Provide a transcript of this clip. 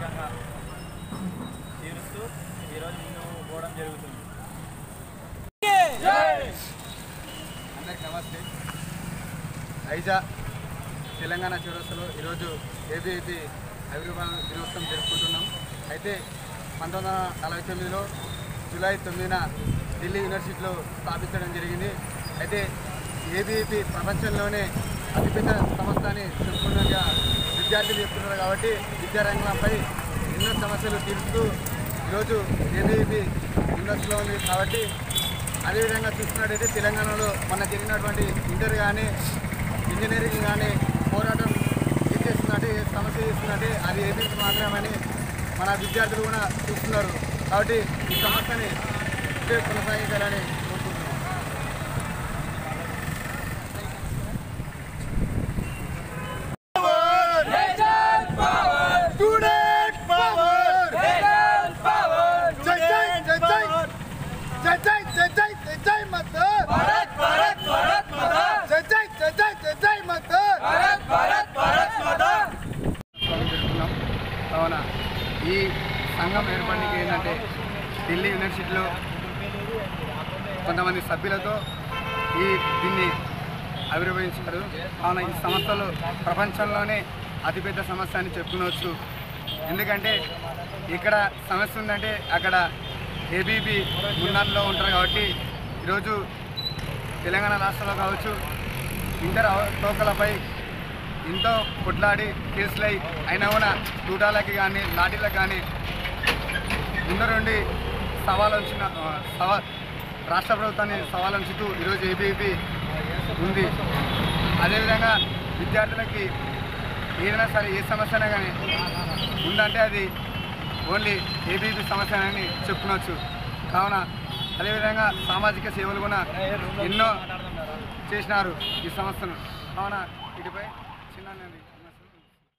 వ్యతిరేకంగా తీరుస్తూ ఈరోజు ముందు పోవడం జరుగుతుంది అందరికి నమస్తే ఐజా తెలంగాణ చివరస్సులో ఈరోజు ఏబీఐపీ ఆవిర్భావ దినోత్సవం జరుపుకుంటున్నాం అయితే పంతొమ్మిది వందల నలభై తొమ్మిదిలో జూలై తొమ్మిదిన ఢిల్లీ యూనివర్సిటీలో స్థాపించడం జరిగింది అయితే ఏబీఐపీ ప్రపంచంలోనే అతిపెద్ద సంస్థ అని చెప్పుకున్నట్టుగా విద్యార్థులు చెప్తున్నారు కాబట్టి విద్యారంగంపై ఎన్నో సమస్యలు తీరుస్తూ ఈరోజు ఏబీఐపీ యూనివర్సిటీలో ఉంది కాబట్టి అదేవిధంగా చూసుకున్నట్టయితే తెలంగాణలో మన జరిగినటువంటి ఇంటర్ కానీ ఇంజనీరింగ్ కానీ పోరాటం ఏం చేస్తుందంటే ఏ సమస్య చేస్తుందంటే అది ఏబీసీ మాత్రమని మన విద్యార్థులు కూడా చూస్తున్నారు కాబట్టి ఈ సమస్యని ఇదే కొనసాగించాలని కోరుకుంటున్నాం స్టూడెంట్ పవర్ జై జై జై జై జై జై జై జై జై జై మతర్ భారత్ భారత్ భారత్ మతర్ జై జై జై జై జై జై మతర్ భారత్ భారత్ భారత్ మతర్ స్వాగతం జరుపుకున్నాం కావున ఈ సంఘం ఏర్పడడానికి ఏంటంటే ఢిల్లీ యూనివర్సిటీలో కొంతమంది సభ్యులతో ఈ దీన్ని ఆవిర్భవించారు కావున ఈ సంస్థలు ప్రపంచంలోనే అతిపెద్ద సమస్య అని చెప్పుకోవచ్చు ఎందుకంటే ఇక్కడ సమస్య ఉందంటే అక్కడ ఏబీబీ మున్నాల్లో ఉంటారు కాబట్టి ఈరోజు తెలంగాణ రాష్ట్రంలో కావచ్చు ఇంటర్ అవతోకలపై ఎంతో కొట్లాడి కేసులై అయినా కూడా తూటాలకి కానీ లాఠీలకు కానీ ముందరుండి సవాలు ఉంచిన సవా రాష్ట్ర ప్రభుత్వాన్ని సవాలు ఉంచుతూ ఈరోజు ఏబీపీ ఉంది అదేవిధంగా విద్యార్థులకి ఏదైనా సరే ఏ సమస్య కానీ ఉందంటే అది ఓన్లీ ఏబీపీ సమస్య అని చెప్పుకోవచ్చు కావున అదేవిధంగా సామాజిక సేవలు కూడా ఎన్నో చేసినారు ఈ సంస్థను కావున ఇటుపై చిన్న